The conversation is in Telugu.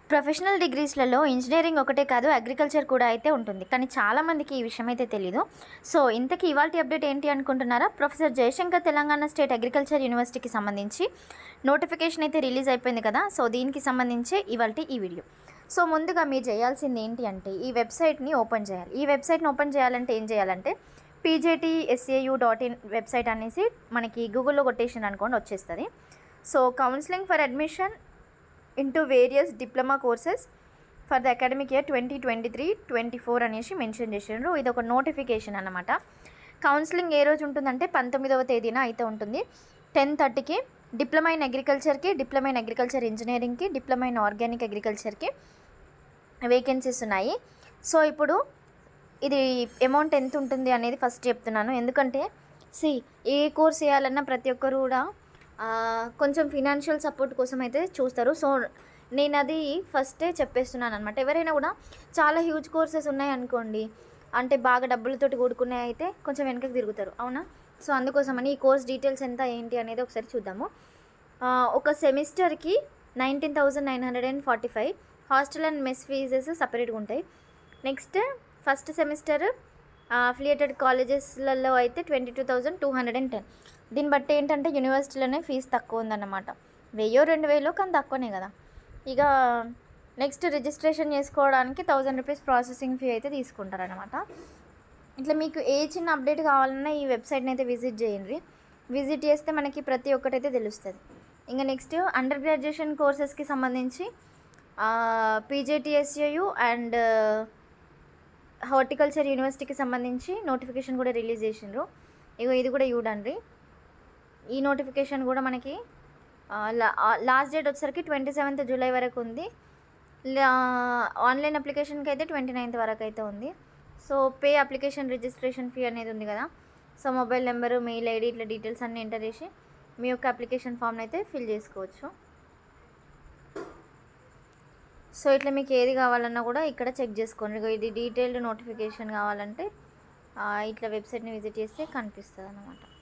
ప్రొఫెషనల్ డిగ్రీస్లలో ఇంజనీరింగ్ ఒకటే కాదు అగ్రికల్చర్ కూడా అయితే ఉంటుంది కానీ చాలామందికి ఈ విషయం అయితే తెలీదు సో ఇంతకీ ఇవాళ అప్డేట్ ఏంటి అనుకుంటున్నారా professor Jayashankar Telangana state agriculture యూనివర్సిటీకి సంబంధించి నోటిఫికేషన్ అయితే రిలీజ్ అయిపోయింది కదా సో దీనికి సంబంధించి ఇవాళ ఈ వీడియో సో ముందుగా మీరు చేయాల్సింది ఏంటి అంటే ఈ వెబ్సైట్ని ఓపెన్ చేయాలి ఈ వెబ్సైట్ని ఓపెన్ చేయాలంటే ఏం చేయాలంటే PJT SAU dot in website అనేసి మనకి గూగుల్లో కొట్టేషన్ అనుకోండి వచ్చేస్తుంది so counselling for admission into various diploma courses for the academic year twenty twenty three twenty four అనేసి మెన్షన్ చేసిండ్రు ఇది ఒక నోటిఫికేషన్ అనమాట కౌన్సిలింగ్ ఏ రోజు ఉంటుందంటే పంతొమ్మిదవ తేదీన అయితే ఉంటుంది టెన్ థర్టీకి డిప్లొమా ఇన్ అగ్రికల్చర్కి డిప్లొమా ఇన్ అగ్రికల్చర్ ఇంజనీరింగ్కి డిప్లొమా ఇన్ ఆర్గానిక్ అగ్రికల్చర్కి వేకెన్సీస్ ఉన్నాయి సో ఇప్పుడు ఇది అమౌంట్ ఎంత ఉంటుంది అనేది ఫస్ట్ చెప్తున్నాను ఎందుకంటే సి ఏ కోర్స్ చేయాలన్నా ప్రతి ఒక్కరు కూడా ఆ, కొంచెం ఫినాన్షియల్ సపోర్ట్ కోసం అయితే చూస్తారు సో నేను అది ఫస్టే చెప్పేస్తున్నాను అనమాట ఎవరైనా కూడా చాలా హ్యూజ్ కోర్సెస్ ఉన్నాయనుకోండి అంటే బాగా డబ్బులతోటి కూడుకునే అయితే కొంచెం వెనకకి తిరుగుతారు అవునా సో అందుకోసమని ఈ కోర్స్ డీటెయిల్స్ ఎంత ఏంటి అనేది ఒకసారి చూద్దాము ఆ, ఒక సెమిస్టర్కి nineteen thousand nine hundred and forty five hostel and mess fees సపరేట్గా ఉంటాయి నెక్స్ట్ ఫస్ట్ సెమిస్టర్ అఫిలియేటెడ్ కాలేజెస్లలో అయితే twenty two thousand two hundred and ten దీన్ని బట్టి ఏంటంటే యూనివర్సిటీలోనే ఫీజు తక్కువ ఉందన్నమాట వెయ్యో రెండు వేలు కానీ తక్కువనే కదా ఇక నెక్స్ట్ రిజిస్ట్రేషన్ చేసుకోవడానికి థౌజండ్ రూపీస్ ప్రాసెసింగ్ ఫీ అయితే తీసుకుంటారనమాట ఇట్లా మీకు ఏ చిన్న అప్డేట్ కావాలన్నా ఈ వెబ్సైట్ని అయితే విజిట్ చేయండి విజిట్ చేస్తే మనకి ప్రతి ఒక్కటైతే తెలుస్తుంది ఇంకా నెక్స్ట్ అండర్ గ్రాడ్యుయేషన్ కోర్సెస్కి సంబంధించి పీజేటీఎస్యు అండ్ హార్టికల్చర్ యూనివర్సిటీకి సంబంధించి నోటిఫికేషన్ కూడా రిలీజ్ చేసిండ్రు ఇగో ఇది కూడా చూడండి ఈ నోటిఫికేషన్ కూడా మనకి ఆ, లా- ఆ, లాస్ట్ డేట్ వచ్చేసరికి ట్వంటీ సెవెంత్ జూలై వరకు ఉంది లా- ఆన్లైన్ అప్లికేషన్కి అయితే ట్వంటీ నైన్త్ వరకు అయితే ఉంది so pay application registration fee అనేది ఉంది కదా so mobile number mail ID ఇట్లా డీటెయిల్స్ అన్నీ ఎంటర్ చేసి మీ యొక్క అప్లికేషన్ ఫామ్ని అయితే ఫిల్ చేసుకోవచ్చు సో ఇట్లా మీకు ఏది కావాలన్నా కూడా ఇక్కడ చెక్ చేసుకోండి ఇగో ఇది డీటెయిల్డ్ నోటిఫికేషన్ కావాలంటే ఆ, ఇట్లా వెబ్సైట్ని విజిట్ చేస్తే కనిపిస్తుంది అనమాట